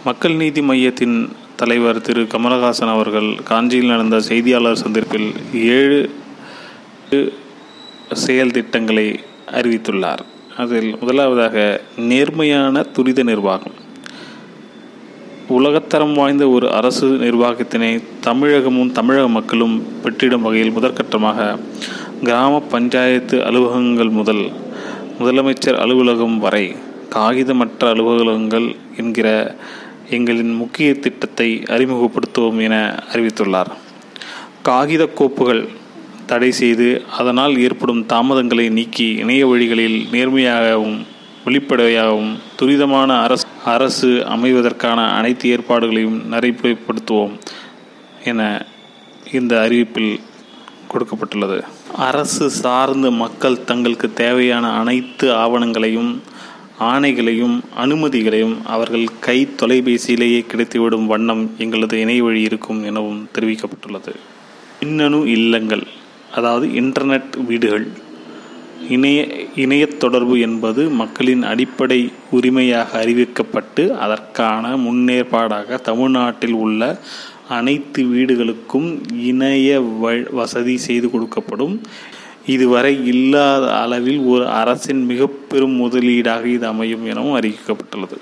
மக்கள் நீதி மையத்தின் தலைவர் திரு கமலஹாசன் அவர்கள் காஞ்சியில் நடந்த செய்தியாளர் சந்திப்பில் ஏழு செயல் திட்டங்களை அறிவித்துள்ளார் அதில் முதலாவதாக நேர்மையான துரித நிர்வாகம் உலகத்தரம் வாய்ந்த ஒரு அரசு நிர்வாகத்தினை தமிழகமும் தமிழக மக்களும் பெற்றிடும் வகையில் முதற்கட்டமாக கிராம பஞ்சாயத்து அலுவலகங்கள் முதல் முதலமைச்சர் அலுவலகம் வரை காகிதமற்ற அலுவலகங்கள் என்கிற எங்களின் முக்கிய திட்டத்தை அறிமுகப்படுத்துவோம் என அறிவித்துள்ளார் காகித கோப்புகள் தடை செய்து அதனால் ஏற்படும் தாமதங்களை நீக்கி இணைய வழிகளில் நேர்மையாகவும் வெளிப்படையாகவும் துரிதமான அரசு அரசு அமைவதற்கான அனைத்து ஏற்பாடுகளையும் நடைமுறைப்படுத்துவோம் என இந்த அறிவிப்பில் கொடுக்கப்பட்டுள்ளது அரசு சார்ந்த மக்கள் தங்களுக்கு தேவையான அனைத்து ஆவணங்களையும் ஆணைகளையும் அனுமதிகளையும் அவர்கள் கை தொலைபேசியிலேயே கிடைத்துவிடும் வண்ணம் எங்களது இணைய வழி இருக்கும் எனவும் தெரிவிக்கப்பட்டுள்ளது மின்னணு இல்லங்கள் அதாவது இன்டர்நெட் வீடுகள் இணைய இணையத் தொடர்பு என்பது மக்களின் அடிப்படை உரிமையாக அறிவிக்கப்பட்டு அதற்கான முன்னேற்பாடாக தமிழ்நாட்டில் உள்ள அனைத்து வீடுகளுக்கும் இணைய வசதி செய்து கொடுக்கப்படும் இதுவரை இல்லாத அளவில் ஒரு அரசின் மிக பெரும் முதலீடாக இது அமையும் எனவும் அறிவிக்கப்பட்டுள்ளது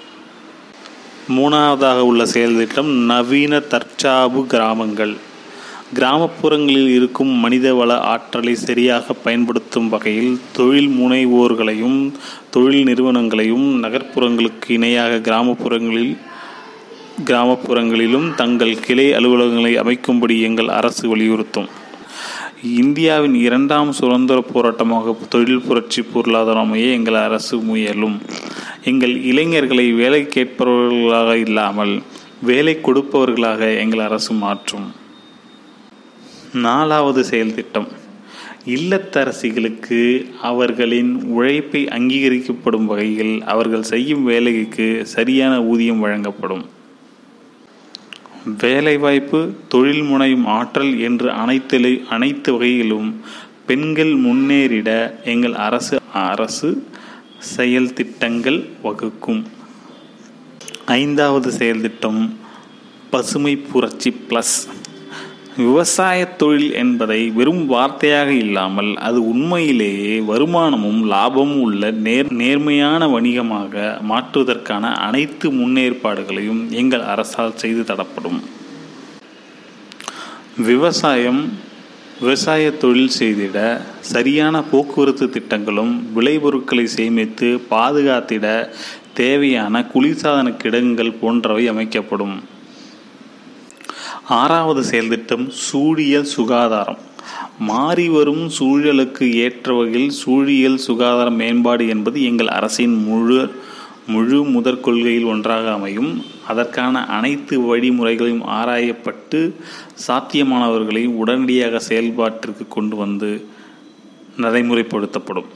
மூணாவதாக உள்ள செயல் திட்டம் நவீன தற்சார்பு கிராமங்கள் கிராமப்புறங்களில் இருக்கும் மனிதவள ஆற்றலை சரியாக பயன்படுத்தும் வகையில் தொழில் முனைவோர்களையும் தொழில் நிறுவனங்களையும் நகர்ப்புறங்களுக்கு இணையாக கிராமப்புறங்களில் கிராமப்புறங்களிலும் தங்கள் கிளை அலுவலகங்களை அமைக்கும்படி எங்கள் அரசு வலியுறுத்தும் இந்தியாவின் இரண்டாம் சுதந்திர போராட்டமாக தொழில் புரட்சி பொருளாதாரம் அமைய எங்கள் அரசு முயலும் எங்கள் இளைஞர்களை வேலை கேட்பவர்களாக இல்லாமல் வேலை கொடுப்பவர்களாக எங்கள் அரசு மாற்றும் நாலாவது செயல் திட்டம் இல்லத்தரசிகளுக்கு அவர்களின் உழைப்பை அங்கீகரிக்கப்படும் வகையில் அவர்கள் செய்யும் வேலைக்கு சரியான ஊதியம் வழங்கப்படும் வேலைவாய்ப்பு தொழில் முனையும் ஆற்றல் என்று அனைத்து அனைத்து வகையிலும் பெண்கள் முன்னேறிட எங்கள் அரசு அரசு செயல் திட்டங்கள் வகுக்கும் ஐந்தாவது செயல் திட்டம் பசுமை புரட்சி ப்ளஸ் விவசாய தொழில் என்பதை வெறும் வார்த்தையாக இல்லாமல் அது உண்மையிலேயே வருமானமும் லாபமும் உள்ள நேர் நேர்மையான வணிகமாக மாற்றுவதற்கான அனைத்து முன்னேற்பாடுகளையும் எங்கள் அரசால் செய்து தரப்படும் விவசாயம் விவசாய தொழில் செய்திட சரியான போக்குவரத்து திட்டங்களும் விளைபொருட்களை சேமித்து பாதுகாத்திட தேவையான குளிர்சாதன கிடங்குகள் போன்றவை அமைக்கப்படும் ஆறாவது செயல் திட்டம் சூழியல் சுகாதாரம் மாறி வரும் சூழலுக்கு ஏற்ற வகையில் சூழியல் சுகாதார மேம்பாடு என்பது எங்கள் அரசின் முழு முழு முதற் கொள்கையில் ஒன்றாக அமையும் அதற்கான அனைத்து வழிமுறைகளையும் ஆராயப்பட்டு சாத்தியமானவர்களையும் உடனடியாக செயல்பாட்டிற்கு கொண்டு வந்து நடைமுறைப்படுத்தப்படும்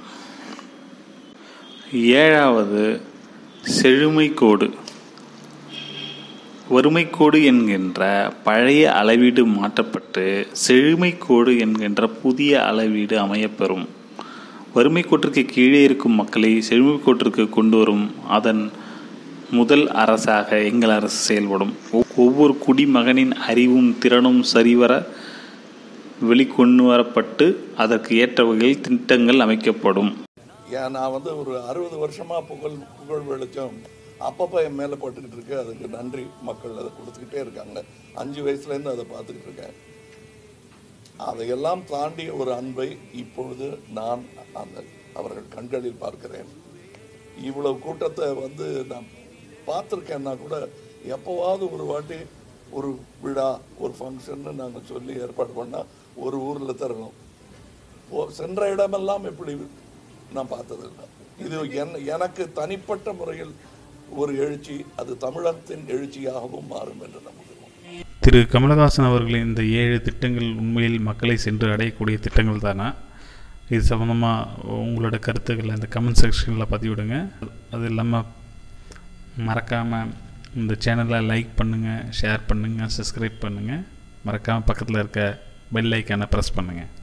ஏழாவது செழுமை கோடு வறுமைக்கோடு என்கின்ற பழைய அளவீடு மாற்றப்பட்டு செழுமைக்கோடு என்கின்ற புதிய அளவீடு அமையப்பெறும் வறுமை கோட்டிற்கு கீழே இருக்கும் மக்களை செழுமை கோட்டிற்கு கொண்டு வரும் அதன் முதல் அரசாக எங்கள் அரசு செயல்படும் ஒவ்வொரு குடிமகனின் அறிவும் திறனும் சரிவர வெளிக்கொண்டு வரப்பட்டு அதற்கு ஏற்ற வகையில் திட்டங்கள் அமைக்கப்படும் ஏன் நான் வந்து ஒரு அறுபது வருஷமா புகழ் புகழ் வெளிச்சம் அப்பப்போ என் மேலே போட்டுக்கிட்டு இருக்கு அதுக்கு நன்றி மக்கள் அதை கொடுத்துக்கிட்டே இருக்காங்க அஞ்சு வயசுலேருந்து அதை பார்த்துக்கிட்டு இருக்கேன் அதையெல்லாம் தாண்டிய ஒரு அன்பை இப்பொழுது நான் அந்த அவர்கள் கண்களில் பார்க்கிறேன் இவ்வளவு கூட்டத்தை வந்து நான் பார்த்துருக்கேன்னா கூட எப்போவாவது ஒரு வாட்டி ஒரு விழா ஒரு ஃபங்க்ஷன்னு நாங்கள் சொல்லி ஏற்பாடு பண்ணால் ஒரு ஊரில் தரணும் ஓ சென்ற இடமெல்லாம் இப்படி நான் பார்த்ததில்லை இது என் எனக்கு தனிப்பட்ட முறையில் ஒரு எழுச்சி அது தமிழகத்தின் எழுச்சியாகவும் மாறும் என்று நம்புகிறோம் திரு கமலஹாசன் அவர்களின் இந்த ஏழு திட்டங்கள் உண்மையில் மக்களை சென்று அடையக்கூடிய திட்டங்கள் தானா இது சம்மந்தமாக உங்களோட கருத்துக்களை இந்த கமெண்ட் செக்ஷனில் பதிவிடுங்க அது இல்லாமல் மறக்காமல் இந்த சேனலை லைக் பண்ணுங்கள் ஷேர் பண்ணுங்கள் சப்ஸ்கிரைப் பண்ணுங்கள் மறக்காமல் பக்கத்தில் இருக்க பெல் ஐக்கானை ப்ரெஸ் பண்ணுங்கள்